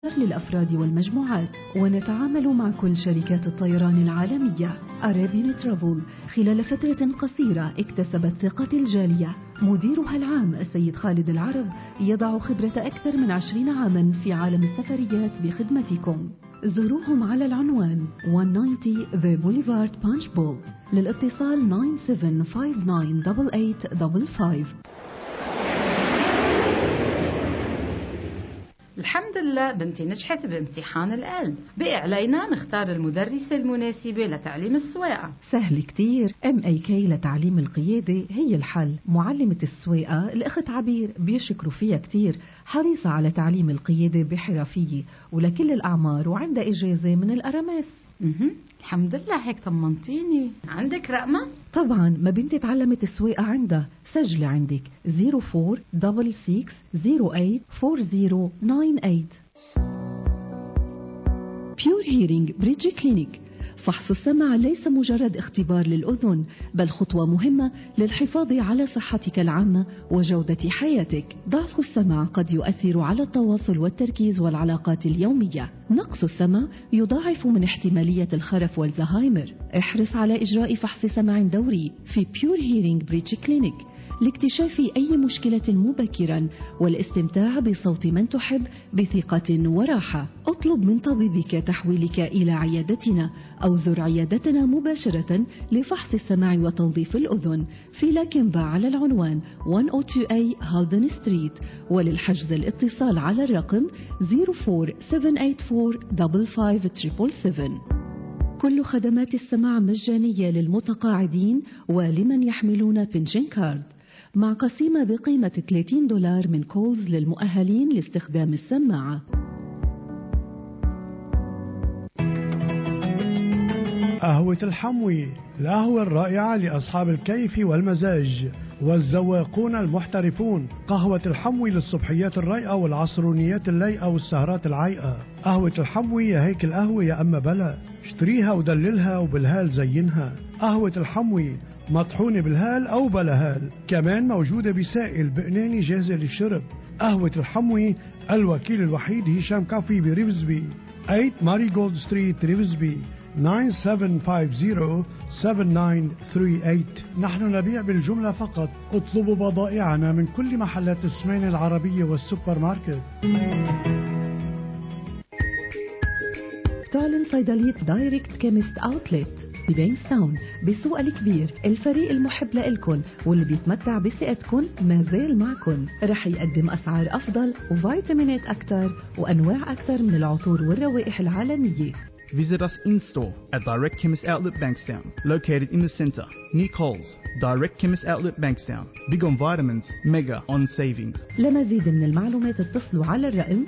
للأفراد والمجموعات ونتعامل مع كل شركات الطيران العالمية أرابين ترافل خلال فترة قصيرة اكتسبت ثقة الجالية مديرها العام السيد خالد العرب يضع خبرة أكثر من عشرين عاما في عالم السفريات بخدمتكم زوروهم على العنوان 190 The Boulevard Punch Bowl للاتصال 97598855 الحمد لله بنتي نجحت بامتحان الآن بقي علينا نختار المدرسة المناسبة لتعليم السواقة سهل كتير ام اي كي لتعليم القيادة هي الحل معلمة السواقة الأخت عبير بيشكروا فيها كتير حريصة على تعليم القيادة بحرفية ولكل الأعمار وعندها إجازة من الأرامس الحمد لله هيك طمنتيني عندك رقمة؟ طبعا ما بنتي تعلمت السواقة عندها سجلي عندك 0466084098 بيور هيرينج بريدج كلينيك فحص السمع ليس مجرد اختبار للأذن بل خطوة مهمة للحفاظ على صحتك العامة وجودة حياتك ضعف السمع قد يؤثر على التواصل والتركيز والعلاقات اليومية نقص السمع يضاعف من احتمالية الخرف والزهايمر احرص على إجراء فحص سمع دوري في بيور هيرينج بريتش كلينيك لاكتشاف أي مشكلة مبكرا والاستمتاع بصوت من تحب بثقة وراحة اطلب من طبيبك تحويلك إلى عيادتنا أو زر عيادتنا مباشرة لفحص السمع وتنظيف الأذن في لاكنبا على العنوان 102A هالدن ستريت وللحجز الاتصال على الرقم 04784 كل خدمات السماع مجانية للمتقاعدين ولمن يحملون بنشن كارد مع قسيمة بقيمة 30 دولار من كولز للمؤهلين لاستخدام السماعة قهوة الحموي القهوة الرائعة لأصحاب الكيف والمزاج والزواقون المحترفون قهوة الحموي للصبحيات الرايقة والعصرونيات اللايقة والسهرات العايقة قهوة الحموي يا هيك القهوة يا أما بلا اشتريها ودللها وبالهال زينها قهوة الحموي مطحونة بالهال أو بلا هال كمان موجودة بسائل بقناني جاهزة للشرب قهوة الحموي الوكيل الوحيد هشام كافي بريفزبي 8 ماري جولد ستريت ريفزبي 9750-7938 نحن نبيع بالجملة فقط اطلبوا بضائعنا من كل محلات السمين العربية والسوبر ماركت تعلن صيدلية دايركت كيمست اوتلت ببينستاون بالسوق الكبير الفريق المحب لإلكن واللي بيتمتع بثقتكن ما زال معكن رح يقدم أسعار أفضل وفيتامينات أكثر وأنواع أكثر من العطور والروائح العالمية Visit us in store at Direct Chemist Outlet Bankstown, located in the centre, near Coles. Direct Chemist Outlet Bankstown. Big on vitamins, mega on savings. لمزيد من المعلومات اتصلوا على الرقم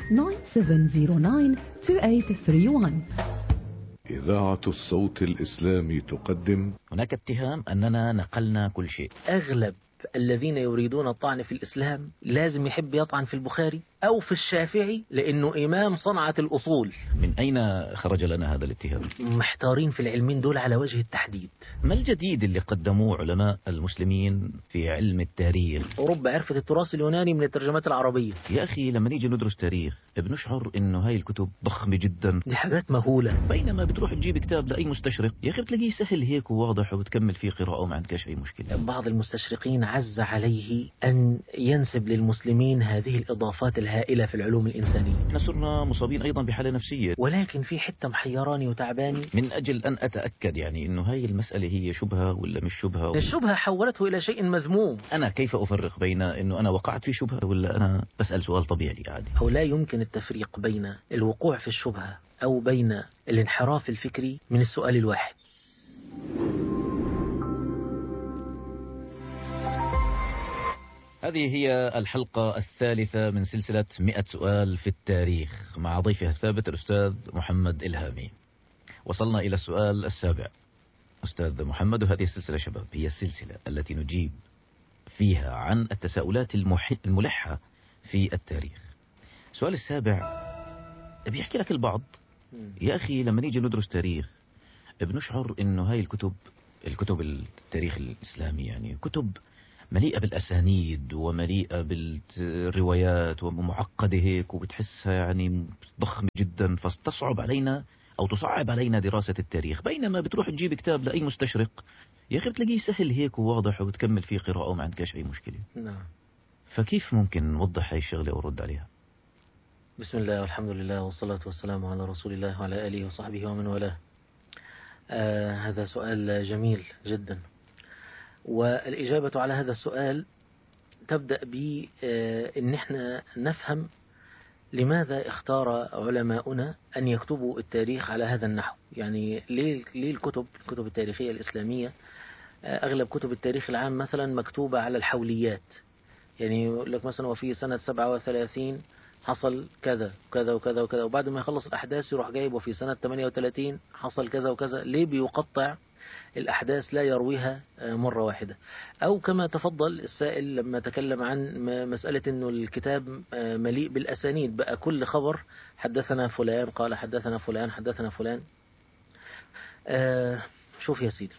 97092831 إذاعة الصوت الإسلامي تقدم هناك اتهام أننا نقلنا كل شيء أغلب الذين يريدون الطعن في الإسلام لازم يحب يطعن في البخاري أو في الشافعي لأنه إمام صنعة الأصول من أين خرج لنا هذا الاتهام؟ محتارين في العلمين دول على وجه التحديد ما الجديد اللي قدموه علماء المسلمين في علم التاريخ؟ أوروبا عرفت التراث اليوناني من الترجمات العربية يا أخي لما نيجي ندرس تاريخ بنشعر إنه هاي الكتب ضخمة جدا دي حاجات مهولة بينما بتروح تجيب كتاب لأي مستشرق يا أخي بتلاقيه سهل هيك وواضح وتكمل فيه قراءة وما عندكش أي مشكلة بعض المستشرقين عز عليه أن ينسب للمسلمين هذه الإضافات الهائلة في العلوم الإنسانية احنا صرنا مصابين أيضا بحالة نفسية ولكن في حتة محيراني وتعباني من أجل أن أتأكد يعني إنه هاي المسألة هي شبهة ولا مش شبهة الشبهة حولته إلى شيء مذموم أنا كيف أفرق بين إنه أنا وقعت في شبهة ولا أنا بسأل سؤال طبيعي عادي أو لا يمكن التفريق بين الوقوع في الشبهة أو بين الانحراف الفكري من السؤال الواحد هذه هي الحلقة الثالثة من سلسلة 100 سؤال في التاريخ مع ضيفها الثابت الأستاذ محمد إلهامي وصلنا إلى السؤال السابع أستاذ محمد وهذه السلسلة شباب هي السلسلة التي نجيب فيها عن التساؤلات المح... الملحة في التاريخ السؤال السابع بيحكي لك البعض يا أخي لما نيجي ندرس تاريخ بنشعر إنه هاي الكتب الكتب التاريخ الإسلامي يعني كتب مليئة بالأسانيد ومليئة بالروايات ومعقدة هيك وبتحسها يعني ضخمة جدا فتصعب علينا أو تصعب علينا دراسة التاريخ بينما بتروح تجيب كتاب لأي مستشرق يا أخي بتلاقيه سهل هيك وواضح وبتكمل فيه قراءة وما عندكش أي مشكلة نعم فكيف ممكن نوضح هاي الشغلة ورد عليها بسم الله والحمد لله والصلاة والسلام على رسول الله وعلى آله وصحبه ومن والاه آه هذا سؤال جميل جدا والإجابة على هذا السؤال تبدأ بأن احنا نفهم لماذا اختار علماؤنا أن يكتبوا التاريخ على هذا النحو يعني ليه ليه الكتب الكتب التاريخية الإسلامية آه، أغلب كتب التاريخ العام مثلا مكتوبة على الحوليات يعني يقول لك مثلا وفي سنة 37 حصل كذا وكذا وكذا وكذا وبعد ما يخلص الأحداث يروح جايب وفي سنة 38 حصل كذا وكذا ليه بيقطع الأحداث لا يرويها آه، مرة واحدة أو كما تفضل السائل لما تكلم عن م- مسألة أنه الكتاب آه، مليء بالأسانيد بقى كل خبر حدثنا فلان قال حدثنا فلان حدثنا فلان آه، شوف يا سيدي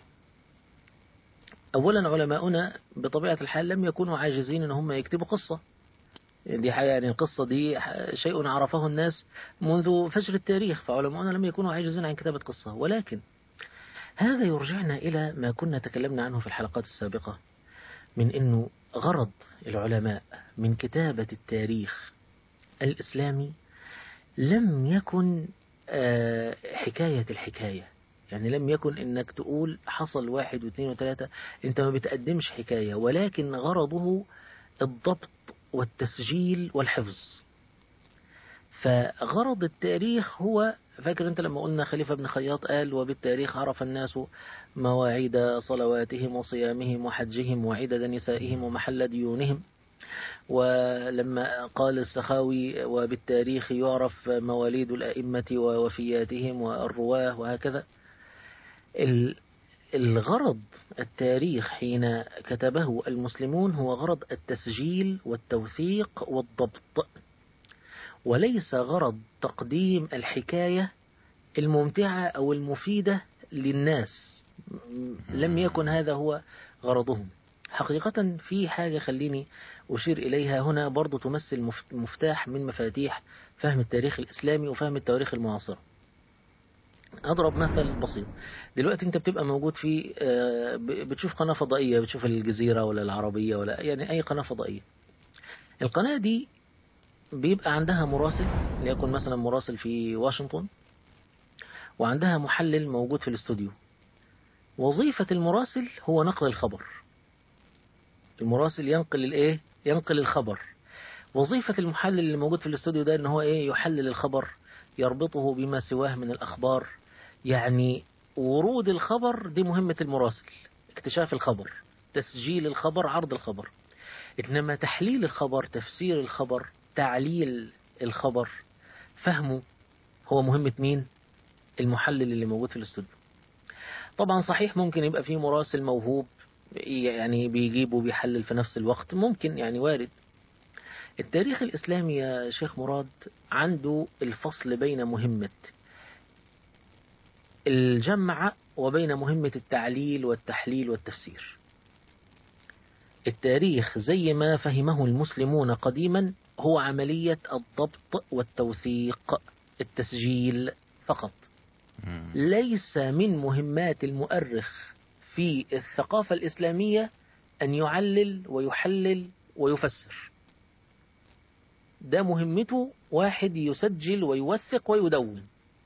أولا علماؤنا بطبيعة الحال لم يكونوا عاجزين أن هم يكتبوا قصة دي حاجة يعني القصة دي ح- شيء عرفه الناس منذ فجر التاريخ فعلماؤنا لم يكونوا عاجزين عن كتابة قصة ولكن هذا يرجعنا إلى ما كنا تكلمنا عنه في الحلقات السابقة من أنه غرض العلماء من كتابة التاريخ الإسلامي لم يكن آه، حكاية الحكاية يعني لم يكن انك تقول حصل واحد واثنين وثلاثة انت ما بتقدمش حكاية ولكن غرضه الضبط والتسجيل والحفظ فغرض التاريخ هو فاكر انت لما قلنا خليفة بن خياط قال وبالتاريخ عرف الناس مواعيد صلواتهم وصيامهم وحجهم وعدد نسائهم ومحل ديونهم ولما قال السخاوي وبالتاريخ يعرف مواليد الأئمة ووفياتهم والرواه وهكذا ال- الغرض التاريخ حين كتبه المسلمون هو غرض التسجيل والتوثيق والضبط وليس غرض تقديم الحكاية الممتعة أو المفيدة للناس م- لم يكن هذا هو غرضهم حقيقة في حاجة خليني أشير إليها هنا برضو تمثل مف- مفتاح من مفاتيح فهم التاريخ الإسلامي وفهم التواريخ المعاصرة أضرب مثل بسيط دلوقتي أنت بتبقى موجود في آه، ب- بتشوف قناة فضائية بتشوف الجزيرة ولا العربية ولا يعني أي قناة فضائية القناة دي بيبقى عندها مراسل ليكن مثلا مراسل في واشنطن وعندها محلل موجود في الاستوديو وظيفة المراسل هو نقل الخبر المراسل ينقل الايه ينقل الخبر وظيفة المحلل اللي موجود في الاستوديو ده ان هو ايه يحلل الخبر يربطه بما سواه من الاخبار يعني ورود الخبر دي مهمة المراسل اكتشاف الخبر تسجيل الخبر عرض الخبر انما تحليل الخبر تفسير الخبر تعليل الخبر فهمه هو مهمة مين المحلل اللي موجود في الاستوديو طبعا صحيح ممكن يبقى فيه مراسل موهوب يعني بيجيب وبيحلل في نفس الوقت ممكن يعني وارد التاريخ الإسلامي يا شيخ مراد عنده الفصل بين مهمة الجمع وبين مهمة التعليل والتحليل والتفسير التاريخ زي ما فهمه المسلمون قديما هو عملية الضبط والتوثيق التسجيل فقط ليس من مهمات المؤرخ في الثقافة الإسلامية أن يعلل ويحلل ويفسر ده مهمته واحد يسجل ويوثق ويدون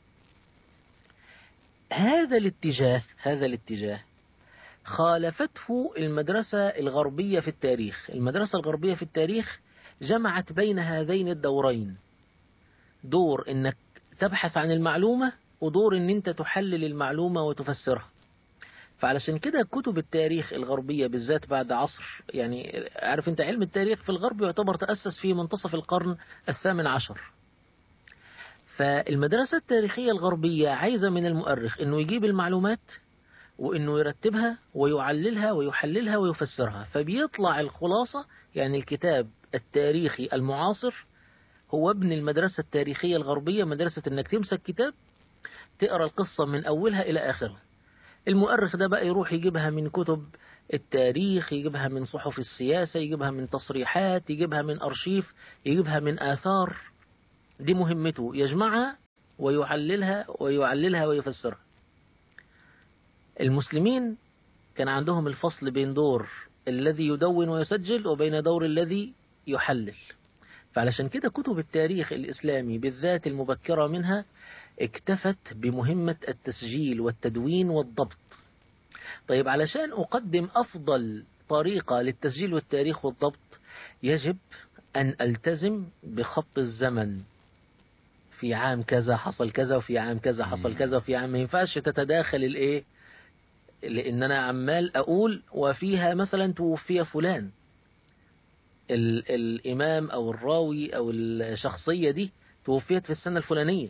هذا الاتجاه هذا الاتجاه خالفته المدرسة الغربية في التاريخ المدرسة الغربية في التاريخ جمعت بين هذين الدورين دور انك تبحث عن المعلومة ودور ان انت تحلل المعلومة وتفسرها فعلشان كده كتب التاريخ الغربية بالذات بعد عصر يعني عارف انت علم التاريخ في الغرب يعتبر تأسس في منتصف القرن الثامن عشر فالمدرسة التاريخية الغربية عايزة من المؤرخ انه يجيب المعلومات وانه يرتبها ويعللها ويحللها ويفسرها فبيطلع الخلاصة يعني الكتاب التاريخي المعاصر هو ابن المدرسة التاريخية الغربية مدرسة انك تمسك كتاب تقرأ القصة من أولها إلى آخرها المؤرخ ده بقى يروح يجيبها من كتب التاريخ يجيبها من صحف السياسة يجيبها من تصريحات يجيبها من أرشيف يجيبها من آثار دي مهمته يجمعها ويعللها ويعللها ويفسرها المسلمين كان عندهم الفصل بين دور الذي يدون ويسجل وبين دور الذي يحلل فعلشان كده كتب التاريخ الإسلامي بالذات المبكرة منها اكتفت بمهمة التسجيل والتدوين والضبط طيب علشان أقدم أفضل طريقة للتسجيل والتاريخ والضبط يجب أن ألتزم بخط الزمن في عام كذا حصل كذا وفي عام كذا حصل كذا وفي عام ما ينفعش تتداخل الايه لان انا عمال اقول وفيها مثلا توفي فلان ال الامام او الراوي او الشخصيه دي توفيت في السنه الفلانيه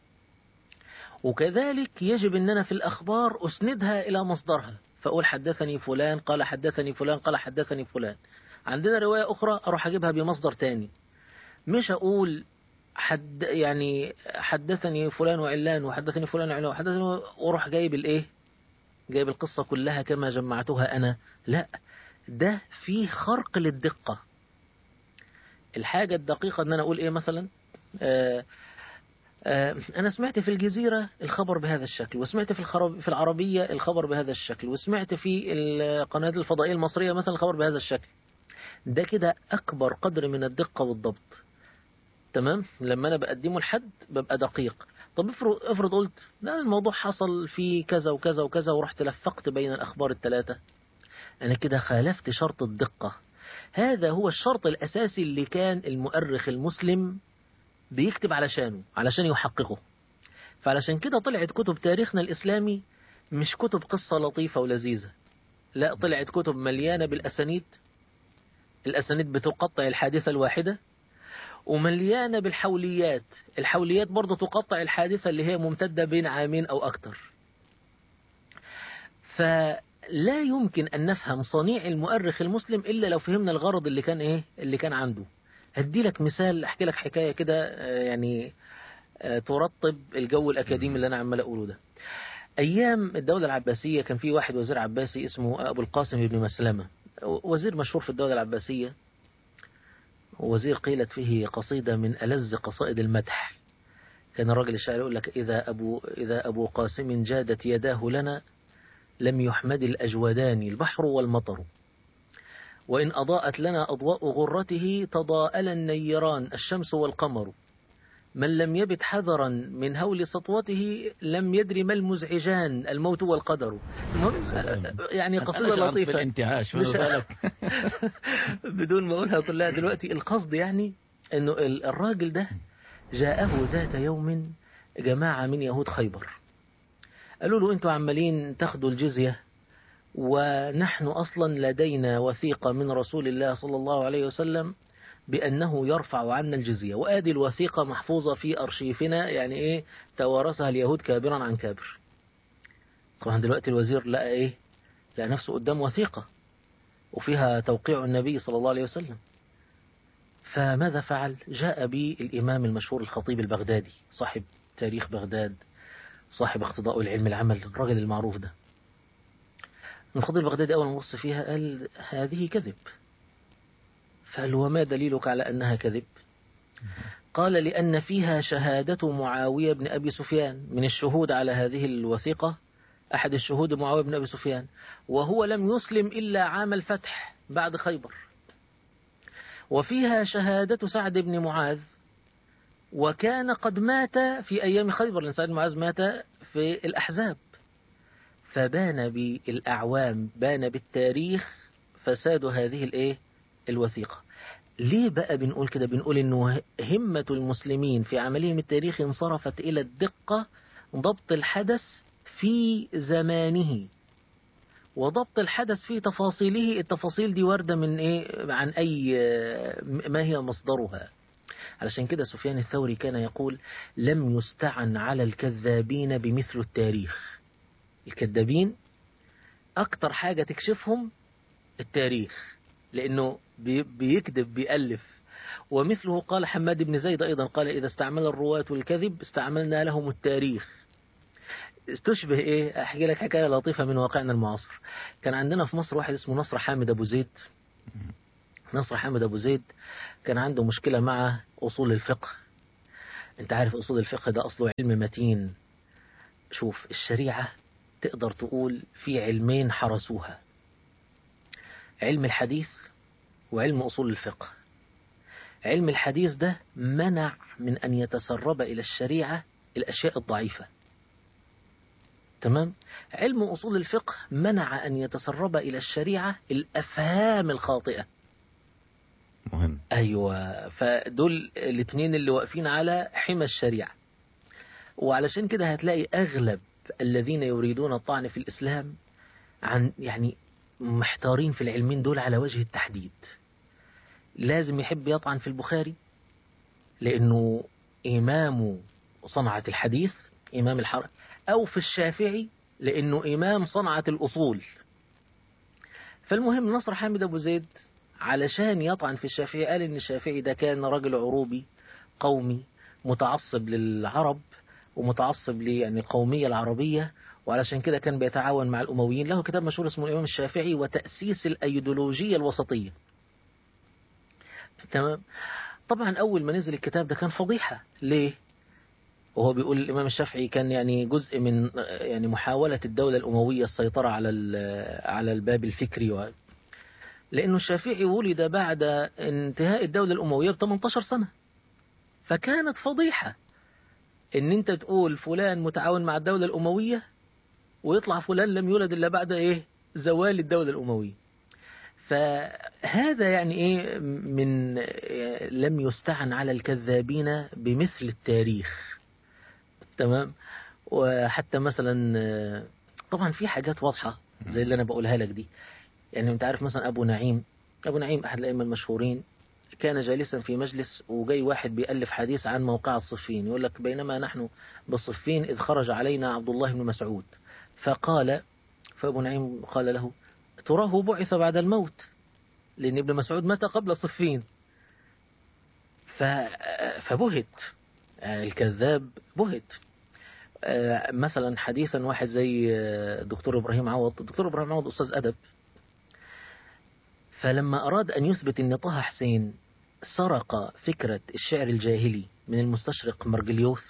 وكذلك يجب ان انا في الاخبار اسندها الى مصدرها فاقول حدثني فلان قال حدثني فلان قال حدثني فلان عندنا روايه اخرى اروح اجيبها بمصدر تاني مش اقول حد يعني حدثني فلان وعلان وحدثني فلان وعلان وحدثني واروح جايب الايه جايب القصة كلها كما جمعتها أنا لا ده فيه خرق للدقة الحاجة الدقيقة أن أنا أقول إيه مثلا آآ آآ أنا سمعت في الجزيرة الخبر بهذا الشكل وسمعت في, الخرب في العربية الخبر بهذا الشكل وسمعت في القناة الفضائية المصرية مثلا الخبر بهذا الشكل ده كده أكبر قدر من الدقة والضبط تمام لما أنا بقدمه لحد ببقى دقيق طب افرض افرض قلت لا الموضوع حصل في كذا وكذا وكذا ورحت لفقت بين الأخبار الثلاثة أنا كده خالفت شرط الدقة هذا هو الشرط الأساسي اللي كان المؤرخ المسلم بيكتب علشانه علشان يحققه فعلشان كده طلعت كتب تاريخنا الإسلامي مش كتب قصة لطيفة ولذيذة لا طلعت كتب مليانة بالأسانيد الأسانيد بتقطع الحادثة الواحدة ومليانة بالحوليات الحوليات برضه تقطع الحادثة اللي هي ممتدة بين عامين أو أكتر فلا يمكن أن نفهم صنيع المؤرخ المسلم إلا لو فهمنا الغرض اللي كان إيه اللي كان عنده هدي لك مثال أحكي لك حكاية كده يعني ترطب الجو الأكاديمي اللي أنا عمال أقوله ده أيام الدولة العباسية كان في واحد وزير عباسي اسمه أبو القاسم بن مسلمة وزير مشهور في الدولة العباسية وزير قيلت فيه قصيدة من ألذ قصائد المدح كان الراجل الشاعر يقول لك إذا أبو, إذا أبو قاسم جادت يداه لنا لم يحمد الأجودان البحر والمطر وإن أضاءت لنا أضواء غرته تضاءل النيران الشمس والقمر من لم يبت حذرا من هول سطوته لم يدري ما المزعجان الموت والقدر يعني قصيدة لطيفة الانتعاش مش بدون ما أقولها طلع دلوقتي القصد يعني أنه الراجل ده جاءه ذات يوم جماعة من يهود خيبر قالوا له أنتوا عمالين تاخدوا الجزية ونحن أصلا لدينا وثيقة من رسول الله صلى الله عليه وسلم بأنه يرفع عنا الجزية وآدي الوثيقة محفوظة في أرشيفنا يعني إيه توارثها اليهود كابرا عن كابر طبعا دلوقتي الوزير لقى إيه لقى نفسه قدام وثيقة وفيها توقيع النبي صلى الله عليه وسلم فماذا فعل جاء بي الإمام المشهور الخطيب البغدادي صاحب تاريخ بغداد صاحب اقتضاء العلم العمل الراجل المعروف ده الخطيب البغدادي أول ما بص فيها قال هذه كذب فقال وما دليلك على أنها كذب قال لأن فيها شهادة معاوية بن أبي سفيان من الشهود على هذه الوثيقة أحد الشهود معاوية بن أبي سفيان وهو لم يسلم إلا عام الفتح بعد خيبر وفيها شهادة سعد بن معاذ وكان قد مات في أيام خيبر لأن سعد بن معاذ مات في الأحزاب فبان بالأعوام بان بالتاريخ فساد هذه الإيه الوثيقة ليه بقى بنقول كده بنقول انه همة المسلمين في عملهم التاريخي انصرفت الى الدقة ضبط الحدث في زمانه وضبط الحدث في تفاصيله التفاصيل دي واردة من ايه عن اي ما هي مصدرها علشان كده سفيان الثوري كان يقول لم يستعن على الكذابين بمثل التاريخ الكذابين اكتر حاجة تكشفهم التاريخ لأنه بيكذب بيألف ومثله قال حماد بن زيد أيضا قال إذا استعمل الرواة الكذب استعملنا لهم التاريخ تشبه ايه احكي لك حكايه لطيفه من واقعنا المعاصر كان عندنا في مصر واحد اسمه نصر حامد ابو زيد نصر حامد ابو زيد كان عنده مشكله مع اصول الفقه انت عارف اصول الفقه ده اصله علم متين شوف الشريعه تقدر تقول في علمين حرسوها علم الحديث وعلم اصول الفقه علم الحديث ده منع من ان يتسرب الى الشريعه الاشياء الضعيفه تمام علم أصول الفقه منع أن يتسرب إلى الشريعة الأفهام الخاطئة مهم أيوة فدول الاثنين اللي واقفين على حمى الشريعة وعلشان كده هتلاقي أغلب الذين يريدون الطعن في الإسلام عن يعني محتارين في العلمين دول على وجه التحديد لازم يحب يطعن في البخاري لأنه إمام صنعة الحديث إمام الحرم أو في الشافعي لأنه إمام صنعة الأصول فالمهم نصر حامد أبو زيد علشان يطعن في الشافعي قال إن الشافعي ده كان راجل عروبي قومي متعصب للعرب ومتعصب لي يعني القومية العربية وعلشان كده كان بيتعاون مع الأمويين له كتاب مشهور اسمه الإمام الشافعي وتأسيس الأيديولوجية الوسطية تمام طبعا أول ما نزل الكتاب ده كان فضيحة ليه وهو بيقول الإمام الشافعي كان يعني جزء من يعني محاولة الدولة الأموية السيطرة على على الباب الفكري و لأنه الشافعي ولد بعد انتهاء الدولة الأموية ب 18 سنة فكانت فضيحة إن أنت تقول فلان متعاون مع الدولة الأموية ويطلع فلان لم يولد إلا بعد إيه زوال الدولة الأموية فهذا يعني إيه من لم يستعن على الكذابين بمثل التاريخ تمام وحتى مثلا طبعا في حاجات واضحة زي اللي أنا بقولها لك دي يعني أنت عارف مثلا أبو نعيم أبو نعيم أحد الأئمة المشهورين كان جالسا في مجلس وجاي واحد بيألف حديث عن موقع الصفين يقول لك بينما نحن بالصفين إذ خرج علينا عبد الله بن مسعود فقال فأبو نعيم قال له تراه بعث بعد الموت لأن ابن مسعود مات قبل صفين فبهت الكذاب بهت مثلا حديثا واحد زي دكتور إبراهيم عوض دكتور إبراهيم عوض أستاذ أدب فلما أراد أن يثبت أن طه حسين سرق فكرة الشعر الجاهلي من المستشرق مرجليوث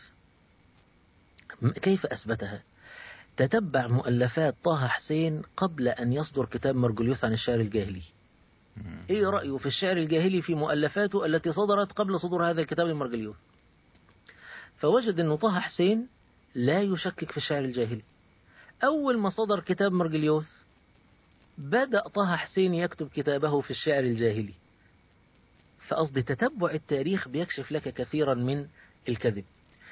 كيف أثبتها تتبع مؤلفات طه حسين قبل أن يصدر كتاب مرجليوث عن الشعر الجاهلي إيه رأيه في الشعر الجاهلي في مؤلفاته التي صدرت قبل صدور هذا الكتاب لمرجليوث فوجد أن طه حسين لا يشكك في الشعر الجاهلي أول ما صدر كتاب مرجليوث بدأ طه حسين يكتب كتابه في الشعر الجاهلي فقصد تتبع التاريخ بيكشف لك كثيرا من الكذب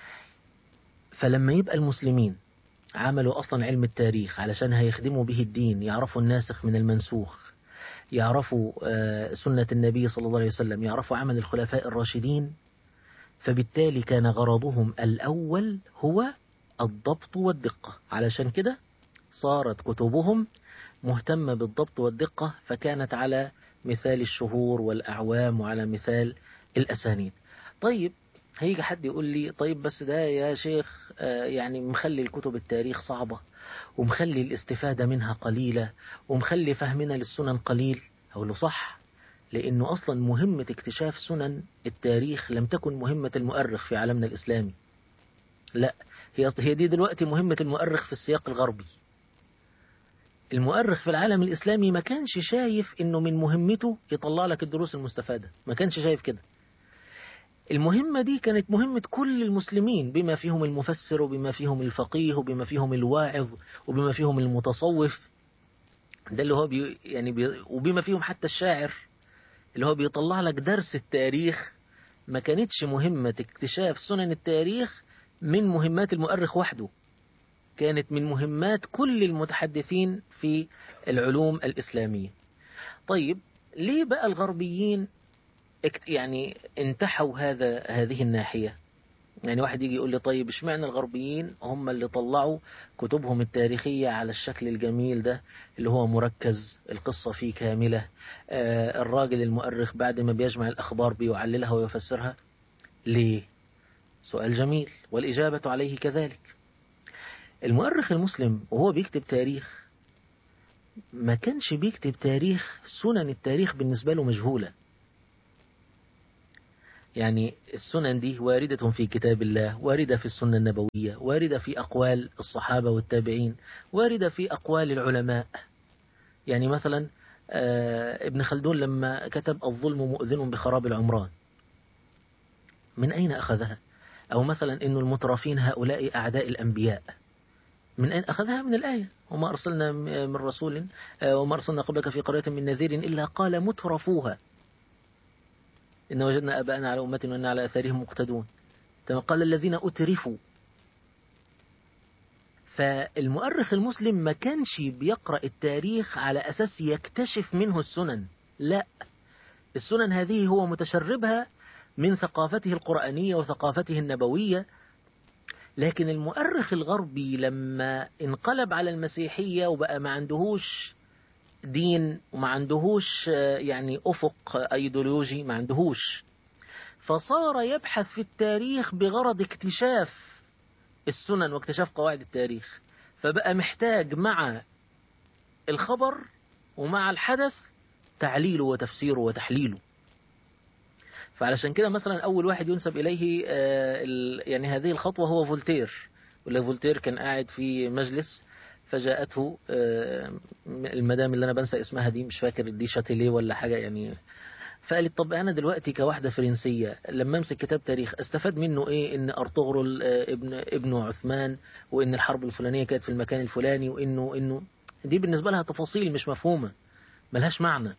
فلما يبقى المسلمين عملوا أصلا علم التاريخ علشان هيخدموا به الدين يعرفوا الناسخ من المنسوخ يعرفوا سنة النبي صلى الله عليه وسلم يعرفوا عمل الخلفاء الراشدين فبالتالي كان غرضهم الأول هو الضبط والدقة علشان كده صارت كتبهم مهتمة بالضبط والدقة فكانت على مثال الشهور والأعوام وعلى مثال الأسانيد طيب هيجي حد يقول لي طيب بس ده يا شيخ يعني مخلي الكتب التاريخ صعبة ومخلي الاستفادة منها قليلة ومخلي فهمنا للسنن قليل أقول له صح لأنه أصلا مهمة اكتشاف سنن التاريخ لم تكن مهمة المؤرخ في عالمنا الإسلامي لا هي هي دي دلوقتي مهمة المؤرخ في السياق الغربي المؤرخ في العالم الإسلامي ما كانش شايف إنه من مهمته يطلع لك الدروس المستفادة ما كانش شايف كده المهمة دي كانت مهمة كل المسلمين بما فيهم المفسر وبما فيهم الفقيه وبما فيهم الواعظ وبما فيهم المتصوف ده اللي هو بي يعني بي وبما فيهم حتى الشاعر اللي هو بيطلع لك درس التاريخ ما كانتش مهمة اكتشاف سنن التاريخ من مهمات المؤرخ وحده كانت من مهمات كل المتحدثين في العلوم الإسلامية طيب ليه بقى الغربيين يعني انتحوا هذا هذه الناحية يعني واحد يجي يقول لي طيب اشمعنى الغربيين هم اللي طلعوا كتبهم التاريخية على الشكل الجميل ده اللي هو مركز القصة فيه كاملة آه الراجل المؤرخ بعد ما بيجمع الأخبار بيعللها ويفسرها ليه سؤال جميل والإجابة عليه كذلك المؤرخ المسلم وهو بيكتب تاريخ ما كانش بيكتب تاريخ سنن التاريخ بالنسبة له مجهولة يعني السنن دي واردة في كتاب الله واردة في السنة النبوية واردة في أقوال الصحابة والتابعين واردة في أقوال العلماء يعني مثلا آه، ابن خلدون لما كتب الظلم مؤذن بخراب العمران من أين أخذها أو مثلا أن المترفين هؤلاء أعداء الأنبياء من أين أخذها من الآية وما أرسلنا من رسول آه، وما أرسلنا قبلك في قرية من نذير إلا قال مترفوها إن وجدنا أباءنا على أمة وإن على أثارهم مقتدون كما قال الذين أترفوا فالمؤرخ المسلم ما كانش بيقرأ التاريخ على أساس يكتشف منه السنن لا السنن هذه هو متشربها من ثقافته القرآنية وثقافته النبوية لكن المؤرخ الغربي لما انقلب على المسيحية وبقى ما عندهوش دين وما عندهوش آه، يعني أفق أيديولوجي ما عندهوش فصار يبحث في التاريخ بغرض اكتشاف السنن واكتشاف قواعد التاريخ فبقى محتاج مع الخبر ومع الحدث تعليله وتفسيره وتحليله فعلشان كده مثلا أول واحد ينسب إليه آه، ال- يعني هذه الخطوة هو فولتير ولا فولتير كان قاعد في مجلس فجاءته آه، المدام اللي أنا بنسى اسمها دي مش فاكر دي شاتيليه ولا حاجة يعني فقالت طب أنا دلوقتي كواحدة فرنسية لما أمسك كتاب تاريخ أستفاد منه إيه إن أرطغرل آه، ابن ابنه عثمان وإن الحرب الفلانية كانت في المكان الفلاني وإنه إنه دي بالنسبة لها تفاصيل مش مفهومة ملهاش معنى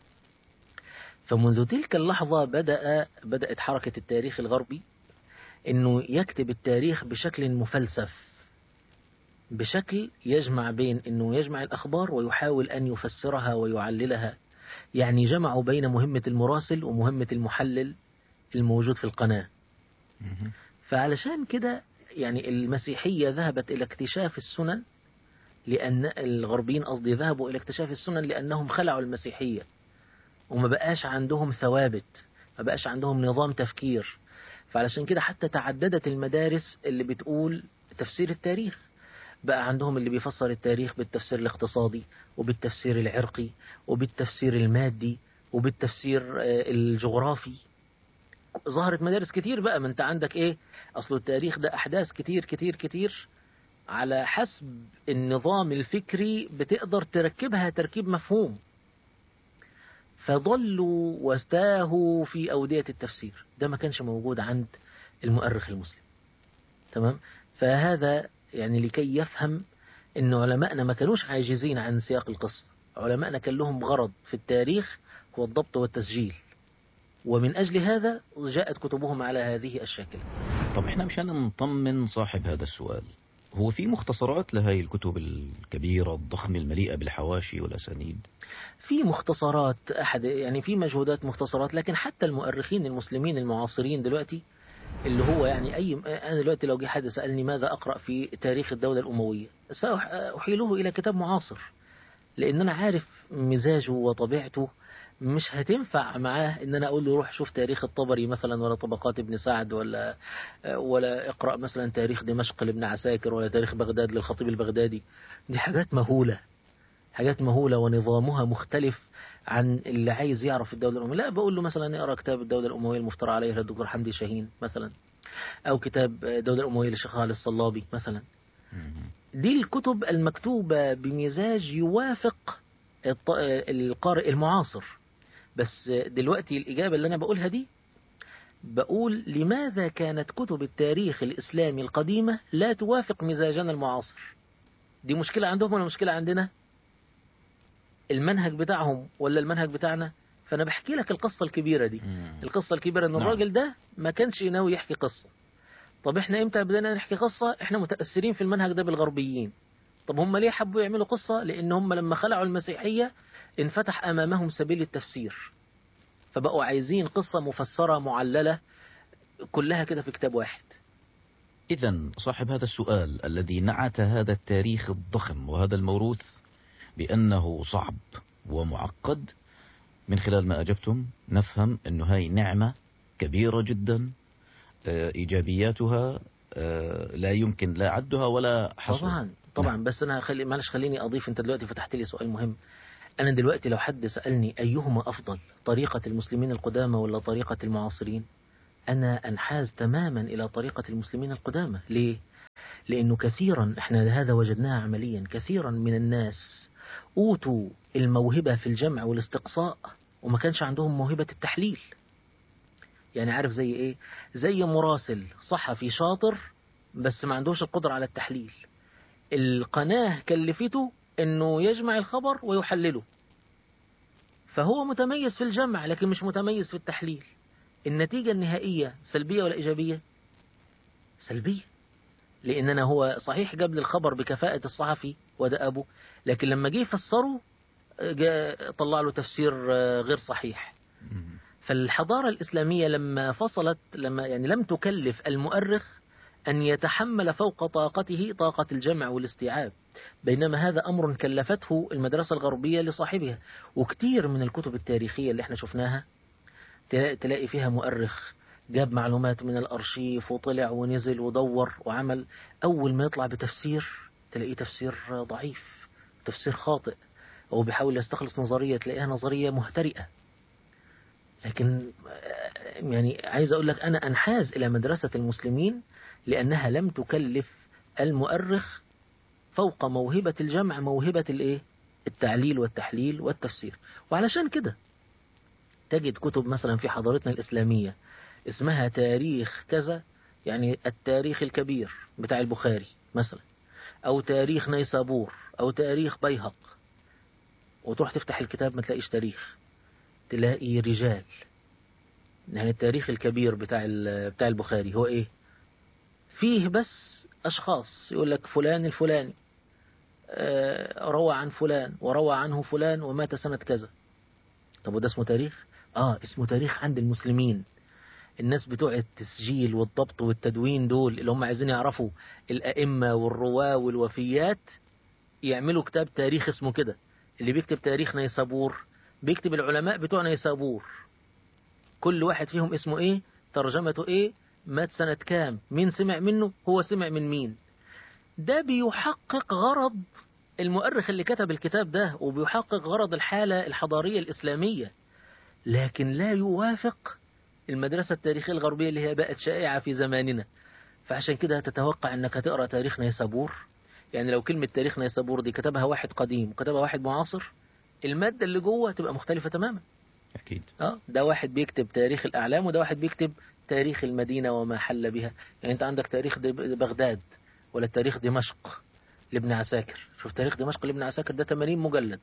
فمنذ تلك اللحظة بدأ بدأت حركة التاريخ الغربي إنه يكتب التاريخ بشكل مفلسف بشكل يجمع بين إنه يجمع الأخبار ويحاول أن يفسرها ويعللها يعني جمعوا بين مهمة المراسل ومهمة المحلل الموجود في القناة فعلشان كده يعني المسيحية ذهبت إلى اكتشاف السنن لأن الغربيين قصدي ذهبوا إلى اكتشاف السنن لأنهم خلعوا المسيحية وما بقاش عندهم ثوابت ما بقاش عندهم نظام تفكير فعلشان كده حتى تعددت المدارس اللي بتقول تفسير التاريخ بقى عندهم اللي بيفسر التاريخ بالتفسير الاقتصادي وبالتفسير العرقي وبالتفسير المادي وبالتفسير آه، الجغرافي ظهرت مدارس كتير بقى ما انت عندك ايه اصل التاريخ ده احداث كتير كتير كتير على حسب النظام الفكري بتقدر تركبها تركيب مفهوم فضلوا واستاهوا في أودية التفسير ده ما كانش موجود عند المؤرخ المسلم تمام فهذا يعني لكي يفهم أن علماءنا ما كانوش عاجزين عن سياق القصة علماءنا كان لهم غرض في التاريخ هو الضبط والتسجيل ومن أجل هذا جاءت كتبهم على هذه الشاكلة طب احنا مشان نطمن صاحب هذا السؤال هو في مختصرات لهي الكتب الكبيرة الضخمة المليئة بالحواشي والأسانيد في مختصرات أحد يعني في مجهودات مختصرات لكن حتى المؤرخين المسلمين المعاصرين دلوقتي اللي هو يعني أي أنا دلوقتي لو جه حد سألني ماذا أقرأ في تاريخ الدولة الأموية سأحيله إلى كتاب معاصر لأن أنا عارف مزاجه وطبيعته مش هتنفع معاه ان انا اقول له روح شوف تاريخ الطبري مثلا ولا طبقات ابن سعد ولا ولا اقرا مثلا تاريخ دمشق لابن عساكر ولا تاريخ بغداد للخطيب البغدادي دي حاجات مهوله حاجات مهوله ونظامها مختلف عن اللي عايز يعرف الدوله الامويه لا بقول له مثلا اقرا كتاب الدوله الامويه المفترى عليه للدكتور حمدي شاهين مثلا او كتاب الدوله الامويه للشيخ خالد الصلابي مثلا دي الكتب المكتوبه بمزاج يوافق القارئ المعاصر بس دلوقتي الإجابة اللي أنا بقولها دي بقول لماذا كانت كتب التاريخ الإسلامي القديمة لا توافق مزاجنا المعاصر دي مشكلة عندهم ولا مشكلة عندنا المنهج بتاعهم ولا المنهج بتاعنا فأنا بحكي لك القصة الكبيرة دي القصة الكبيرة أن الراجل ده ما كانش ناوي يحكي قصة طب احنا امتى بدأنا نحكي قصة احنا متأثرين في المنهج ده بالغربيين طب هم ليه حبوا يعملوا قصة لأن هم لما خلعوا المسيحية انفتح أمامهم سبيل التفسير فبقوا عايزين قصة مفسرة معللة كلها كده في كتاب واحد إذا صاحب هذا السؤال الذي نعت هذا التاريخ الضخم وهذا الموروث بأنه صعب ومعقد من خلال ما أجبتم نفهم أنه هاي نعمة كبيرة جدا إيجابياتها آه، لا يمكن لا عدها ولا حصر طبعا طبعا بس انا خلي معلش خليني اضيف انت دلوقتي فتحت لي سؤال مهم انا دلوقتي لو حد سالني ايهما افضل طريقه المسلمين القدامى ولا طريقه المعاصرين انا انحاز تماما الى طريقه المسلمين القدامى ليه لانه كثيرا احنا هذا وجدناه عمليا كثيرا من الناس اوتوا الموهبه في الجمع والاستقصاء وما كانش عندهم موهبه التحليل يعني عارف زي ايه زي مراسل صحفي شاطر بس ما عندوش القدره على التحليل القناة كلفته انه يجمع الخبر ويحلله فهو متميز في الجمع لكن مش متميز في التحليل النتيجة النهائية سلبية ولا إيجابية سلبية لأننا هو صحيح جاب لي الخبر بكفاءة الصحفي وده أبو لكن لما جه يفسره جاء طلع له تفسير آه، غير صحيح مم. فالحضارة الإسلامية لما فصلت لما يعني لم تكلف المؤرخ أن يتحمل فوق طاقته طاقة الجمع والاستيعاب بينما هذا أمر كلفته المدرسة الغربية لصاحبها وكتير من الكتب التاريخية اللي احنا شفناها تلاقي, تلاقي فيها مؤرخ جاب معلومات من الأرشيف وطلع ونزل ودور وعمل أول ما يطلع بتفسير تلاقيه تفسير ضعيف تفسير خاطئ أو بيحاول يستخلص نظرية تلاقيها نظرية مهترئة لكن آه، يعني عايز أقول لك أنا أنحاز إلى مدرسة المسلمين لأنها لم تكلف المؤرخ فوق موهبة الجمع موهبة الإيه؟ التعليل والتحليل والتفسير وعلشان كده تجد كتب مثلا في حضارتنا الإسلامية اسمها تاريخ كذا يعني التاريخ الكبير بتاع البخاري مثلا أو تاريخ نيسابور أو تاريخ بيهق وتروح تفتح الكتاب ما تلاقيش تاريخ تلاقي رجال يعني التاريخ الكبير بتاع ال- بتاع البخاري هو ايه فيه بس اشخاص يقول لك فلان الفلاني آه، روى عن فلان وروى عنه فلان ومات سنة كذا طب وده اسمه تاريخ اه اسمه تاريخ عند المسلمين الناس بتوع التسجيل والضبط والتدوين دول اللي هم عايزين يعرفوا الأئمة والرواة والوفيات يعملوا كتاب تاريخ اسمه كده اللي بيكتب تاريخ نيسابور بيكتب العلماء بتوع نيسابور كل واحد فيهم اسمه ايه ترجمته ايه مات سنة كام مين سمع منه هو سمع من مين ده بيحقق غرض المؤرخ اللي كتب الكتاب ده وبيحقق غرض الحالة الحضارية الإسلامية لكن لا يوافق المدرسة التاريخية الغربية اللي هي بقت شائعة في زماننا فعشان كده تتوقع انك هتقرا تاريخ نيسابور يعني لو كلمة تاريخ نيسابور دي كتبها واحد قديم وكتبها واحد معاصر المادة اللي جوه تبقى مختلفة تماما أكيد اه ده واحد بيكتب تاريخ الأعلام وده واحد بيكتب تاريخ المدينة وما حل بها يعني أنت عندك تاريخ دب- بغداد ولا تاريخ دمشق لابن عساكر شوف تاريخ دمشق لابن عساكر ده 80 مجلد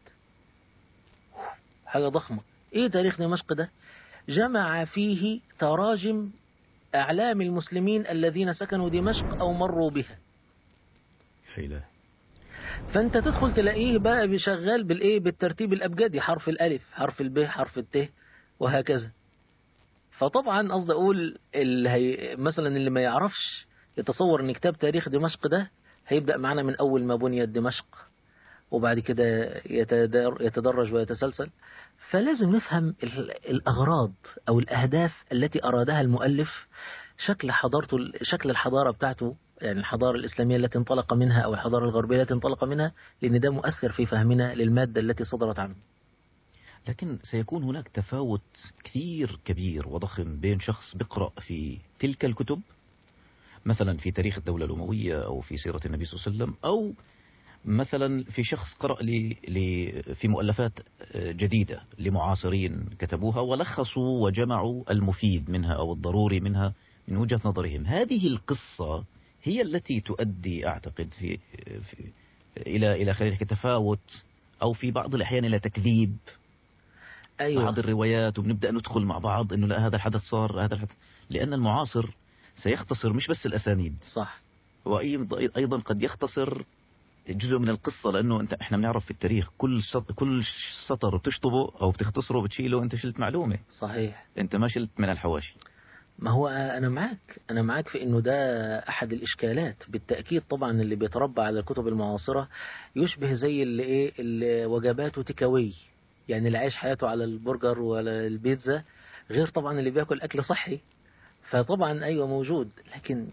حاجة ضخمة ايه تاريخ دمشق ده جمع فيه تراجم أعلام المسلمين الذين سكنوا دمشق أو مروا بها حيلة فانت تدخل تلاقيه بقى بيشغال بالايه بالترتيب الابجدي حرف الالف حرف الب حرف الت وهكذا فطبعا قصدي اقول اللي هي مثلا اللي ما يعرفش يتصور ان كتاب تاريخ دمشق ده هيبدا معانا من اول ما بنيت دمشق وبعد كده يتدار- يتدرج ويتسلسل فلازم نفهم ال- الاغراض او الاهداف التي ارادها المؤلف شكل حضارته شكل الحضاره بتاعته يعني الحضاره الاسلاميه التي انطلق منها او الحضاره الغربيه التي انطلق منها لان ده مؤثر في فهمنا للماده التي صدرت عنه لكن سيكون هناك تفاوت كثير كبير وضخم بين شخص بيقرأ في تلك الكتب مثلا في تاريخ الدولة الأموية أو في سيرة النبي صلى الله عليه وسلم أو مثلا في شخص قرأ لي لي في مؤلفات جديدة لمعاصرين كتبوها ولخصوا وجمعوا المفيد منها أو الضروري منها من وجهة نظرهم هذه القصة هي التي تؤدي أعتقد في, في إلى إلى خلينا نحكي تفاوت أو في بعض الأحيان إلى تكذيب ايوه بعض الروايات وبنبدأ ندخل مع بعض انه لا هذا الحدث صار هذا الحدث لأن المعاصر سيختصر مش بس الأسانيد صح وأيضا أيضا قد يختصر جزء من القصة لأنه أنت إحنا بنعرف في التاريخ كل شط كل سطر بتشطبه أو بتختصره بتشيله أنت شلت معلومة صحيح أنت ما شلت من الحواشي ما هو انا معاك انا معاك في انه ده احد الاشكالات بالتاكيد طبعا اللي بيتربى على الكتب المعاصره يشبه زي اللي ايه اللي وجباته تكاوي يعني اللي عايش حياته على البرجر ولا البيتزا غير طبعا اللي بياكل اكل صحي فطبعا ايوه موجود لكن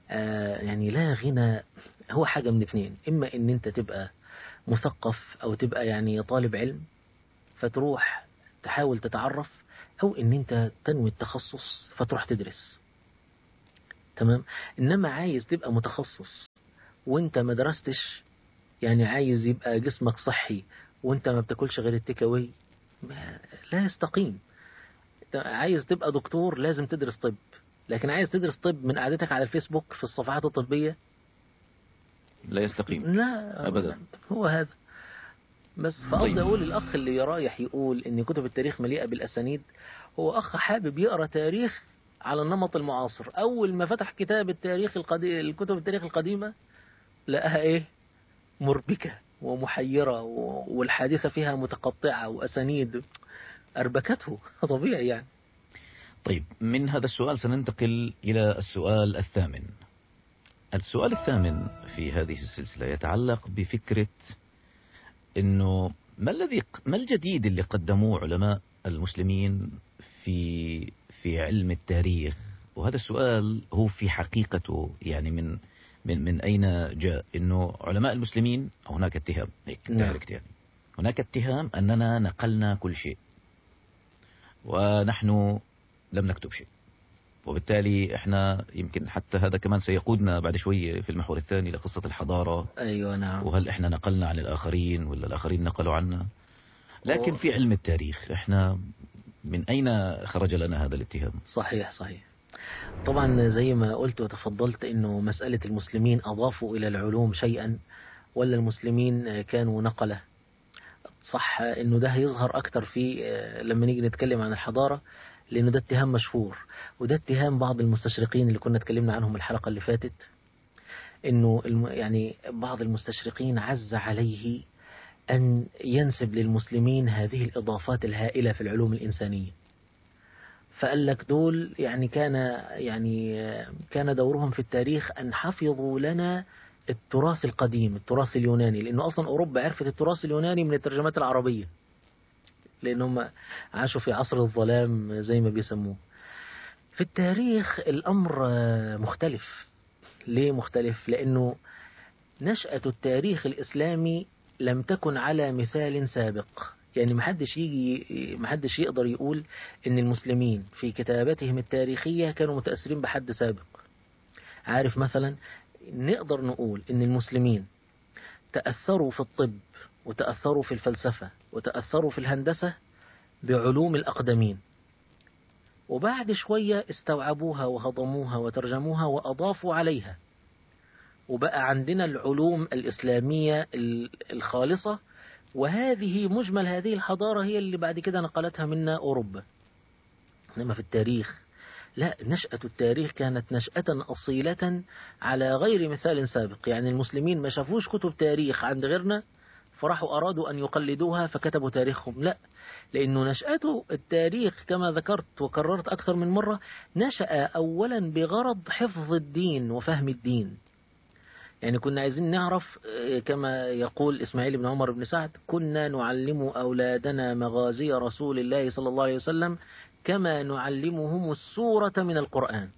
آه يعني لا غنى هو حاجة من اتنين إما إن أنت تبقى مثقف أو تبقى يعني طالب علم فتروح تحاول تتعرف أو إن أنت تنوي التخصص فتروح تدرس تمام إنما عايز تبقى متخصص وأنت ما درستش يعني عايز يبقى جسمك صحي وأنت ما بتاكلش غير التيك أواي ما- لا يستقيم أنت عايز تبقى دكتور لازم تدرس طب لكن عايز تدرس طب من قعدتك على الفيسبوك في الصفحات الطبية لا يستقيم لا أبداً. هو هذا بس طيب. فقصدي أقول الأخ اللي رايح يقول إن كتب التاريخ مليئة بالأسانيد هو أخ حابب يقرأ تاريخ على النمط المعاصر أول ما فتح كتاب التاريخ القديم الكتب التاريخ القديمة لقاها إيه مربكة ومحيرة و- والحادثة فيها متقطعة وأسانيد أربكته طبيعي يعني طيب من هذا السؤال سننتقل إلى السؤال الثامن السؤال الثامن في هذه السلسلة يتعلق بفكرة أنه ما الذي ما الجديد اللي قدموه علماء المسلمين في في علم التاريخ وهذا السؤال هو في حقيقته يعني من من من أين جاء أنه علماء المسلمين هناك اتهام هيك نعم. دايركت يعني هناك اتهام أننا نقلنا كل شيء ونحن لم نكتب شيء وبالتالي احنا يمكن حتى هذا كمان سيقودنا بعد شوية في المحور الثاني لقصة الحضارة أيوة نعم وهل احنا نقلنا عن الآخرين ولا الآخرين نقلوا عنا لكن في علم التاريخ احنا من أين خرج لنا هذا الاتهام صحيح صحيح طبعا زي ما قلت وتفضلت انه مسألة المسلمين اضافوا الى العلوم شيئا ولا المسلمين كانوا نقلة صح انه ده هيظهر اكتر في لما نيجي نتكلم عن الحضارة لانه ده اتهام مشهور وده اتهام بعض المستشرقين اللي كنا اتكلمنا عنهم الحلقة اللي فاتت انه الم- يعني بعض المستشرقين عز عليه ان ينسب للمسلمين هذه الاضافات الهائلة في العلوم الانسانية فقال لك دول يعني كان يعني كان دورهم في التاريخ أن حفظوا لنا التراث القديم التراث اليوناني لأنه أصلا أوروبا عرفت التراث اليوناني من الترجمات العربية لأنهم عاشوا في عصر الظلام زي ما بيسموه في التاريخ الأمر مختلف ليه مختلف لأنه نشأة التاريخ الإسلامي لم تكن على مثال سابق يعني محدش يجي محدش يقدر يقول ان المسلمين في كتاباتهم التاريخية كانوا متأثرين بحد سابق عارف مثلا نقدر نقول ان المسلمين تأثروا في الطب وتأثروا في الفلسفة وتأثروا في الهندسة بعلوم الأقدمين وبعد شوية استوعبوها وهضموها وترجموها وأضافوا عليها وبقى عندنا العلوم الإسلامية ال- الخالصة وهذه مجمل هذه الحضارة هي اللي بعد كده نقلتها منا أوروبا إنما في التاريخ لا نشأة التاريخ كانت نشأة أصيلة على غير مثال سابق يعني المسلمين ما شافوش كتب تاريخ عند غيرنا فراحوا أرادوا أن يقلدوها فكتبوا تاريخهم لا لأنه نشأته التاريخ كما ذكرت وكررت أكثر من مرة نشأ أولا بغرض حفظ الدين وفهم الدين يعني كنا عايزين نعرف آه، كما يقول إسماعيل بن عمر بن سعد كنا نعلم أولادنا مغازي رسول الله صلى الله عليه وسلم كما نعلمهم السورة من القرآن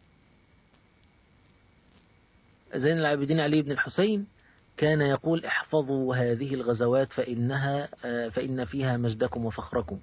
زين العابدين علي بن الحسين كان يقول احفظوا هذه الغزوات فإنها آه، فإن فيها مجدكم وفخركم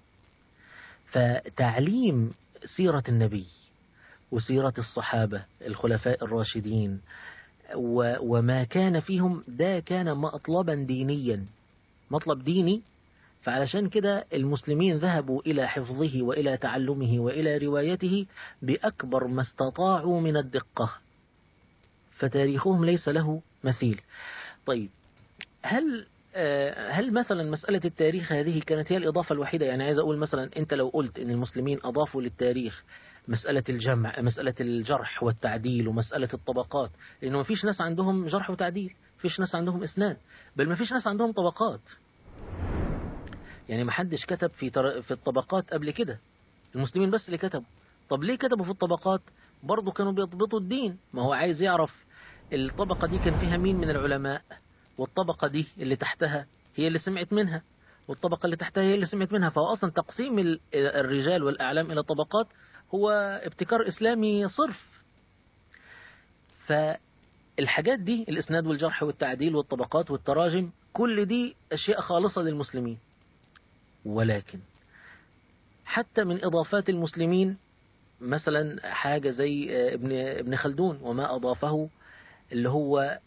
فتعليم سيرة النبي وسيرة الصحابة الخلفاء الراشدين و- وما كان فيهم ده كان مطلبا دينيا مطلب ديني فعلشان كده المسلمين ذهبوا إلى حفظه وإلى تعلمه وإلى روايته بأكبر ما استطاعوا من الدقة فتاريخهم ليس له مثيل طيب هل آه، هل مثلا مسألة التاريخ هذه كانت هي الإضافة الوحيدة يعني عايز أقول مثلا أنت لو قلت أن المسلمين أضافوا للتاريخ مسألة الجمع مسألة الجرح والتعديل ومسألة الطبقات لأنه ما فيش ناس عندهم جرح وتعديل فيش ناس عندهم إسناد بل ما فيش ناس عندهم طبقات يعني ما حدش كتب في تر... في الطبقات قبل كده المسلمين بس اللي كتبوا طب ليه كتبوا في الطبقات برضه كانوا بيضبطوا الدين ما هو عايز يعرف الطبقة دي كان فيها مين من العلماء والطبقة دي اللي تحتها هي اللي سمعت منها والطبقة اللي تحتها هي اللي سمعت منها فهو أصلا تقسيم ال- الرجال والأعلام إلى طبقات هو ابتكار إسلامي صرف الحاجات دي الإسناد والجرح والتعديل والطبقات والتراجم كل دي أشياء خالصة للمسلمين ولكن حتى من إضافات المسلمين مثلا حاجة زي ابن ابن خلدون وما أضافه اللي هو